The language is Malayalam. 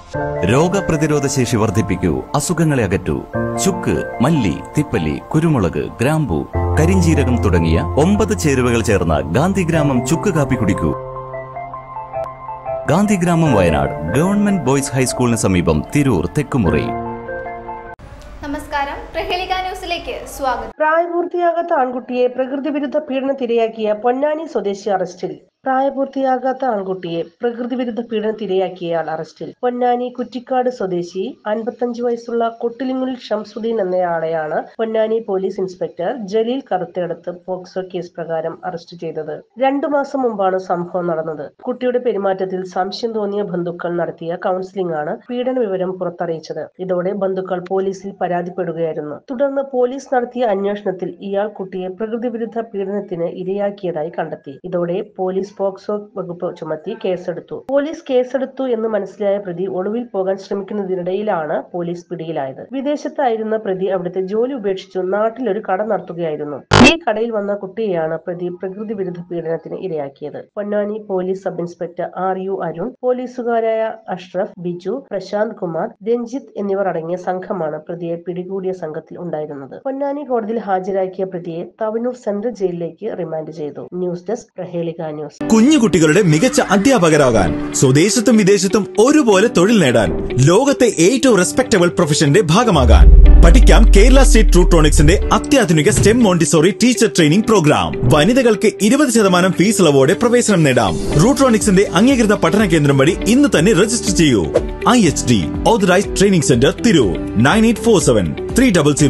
രോഗപ്രതിരോധ ശേഷി വർദ്ധിപ്പിക്കൂ അസുഖങ്ങളെ അകറ്റൂ ചുക്ക് മല്ലി തിപ്പല്ലി കുരുമുളക് ഗ്രാമ്പു കരിഞ്ചീരകം തുടങ്ങിയ ഒമ്പത് ചേരുവകൾ ചേർന്ന ഗാന്ധിഗ്രാമം ചുക്ക് കാപ്പി കുടിക്കൂ ഗാന്ധിഗ്രാമം വയനാട് ഗവൺമെന്റ് ബോയ്സ് ഹൈസ്കൂളിന് സമീപം തിരൂർ തെക്കുമുറി നമസ്കാരം പ്രഹേലിക ന്യൂസിലേക്ക് സ്വാഗതം പ്രായപൂർത്തിയാകാത്ത ആൺകുട്ടിയെ പ്രകൃതി വിരുദ്ധ പീഡനത്തിരയാക്കിയ പൊന്നാനി സ്വദേശി അറസ്റ്റിൽ പ്രായപൂർത്തിയാകാത്ത ആൺകുട്ടിയെ പ്രകൃതി വിരുദ്ധ പീഡനത്തിരയാക്കിയയാൾ അറസ്റ്റിൽ പൊന്നാനി കുറ്റിക്കാട് സ്വദേശി അൻപത്തഞ്ച് വയസ്സുള്ള കൊട്ടിലിങ്ങുൽ ഷംസുദ്ദീൻ എന്നയാളെയാണ് Ponnani police inspector Jaleel Karuthedath POCSO case പ്രകാരം അറസ്റ്റ് ചെയ്തത് രണ്ടു മാസം മുമ്പാണ് സംഭവം നടന്നത് കുട്ടിയുടെ പെരുമാറ്റത്തിൽ സംശയം തോന്നിയ ബന്ധുക്കൾ നടത്തിയ കൗൺസിലിംഗ് ആണ് പീഡന വിവരം പുറത്തറിയിച്ചത് ഇതോടെ ബന്ധുക്കൾ പോലീസിൽ പരാതിപ്പെടുകയായിരുന്നു തുടർന്ന് പോലീസ് നടത്തിയ അന്വേഷണത്തിൽ ഇയാൾ കുട്ടിയെ പ്രകൃതി വിരുദ്ധ പീഡനത്തിന് ഇരയാക്കിയതായി കണ്ടെത്തി ഇതോടെ പോലീസ് പോക്സോ വകുപ്പ് ചുമത്തി കേസെടുത്തു പോലീസ് കേസെടുത്തു എന്ന് മനസ്സിലായ പ്രതി ഒളിവിൽ പോകാൻ ശ്രമിക്കുന്നതിനിടയിലാണ് പോലീസ് പിടിയിലായത് വിദേശത്തായിരുന്ന പ്രതി അവിടുത്തെ ജോലി ഉപേക്ഷിച്ചു നാട്ടിലൊരു കട നടത്തുകയായിരുന്നു ഈ കടയിൽ വന്ന കുട്ടിയെയാണ് പ്രതി പ്രകൃതി വിരുദ്ധ പീഡനത്തിന് ഇരയാക്കിയത് Ponnani police sub inspector R U Arun പോലീസുകാരായ അഷ്റഫ് ബിജു പ്രശാന്ത് കുമാർ രഞ്ജിത്ത് എന്നിവർ അടങ്ങിയ സംഘമാണ് പ്രതിയെ പിടികൂടിയ സംഘത്തിൽ ഉണ്ടായിരുന്നത് പൊന്നാനി കോടതിയിൽ ഹാജരാക്കിയ പ്രതിയെ തവനൂർ സെൻട്രൽ ജയിലിലേക്ക് റിമാൻഡ് ചെയ്തു ന്യൂസ് ഡെസ്ക് പ്രഹേളിക ന്യൂസ് കുഞ്ഞുകുട്ടികളുടെ മികച്ച അധ്യാപകരാകാൻ സ്വദേശത്തും വിദേശത്തും ഒരുപോലെ തൊഴിൽ നേടാൻ ലോകത്തെ ഏറ്റവും റെസ്പെക്ടബിൾ പ്രൊഫഷന്റെ ഭാഗമാകാൻ പഠിക്കാം കേരള സ്റ്റേറ്റ് ട്രൂട്രോണിക്സിന്റെ അത്യാധുനിക STEM Montessori teacher training programme വനിതകൾക്ക് ഇരുപത് ശതമാനം ഫീസ് ഇളവോടെ പ്രവേശനം നേടാം റൂട്രോണിക്സിന്റെ അംഗീകൃത പഠന കേന്ദ്രം വഴി ഇന്ന് തന്നെ രജിസ്റ്റർ ചെയ്യൂ I H D authorised training centre Tirur nine eight four seven three double zero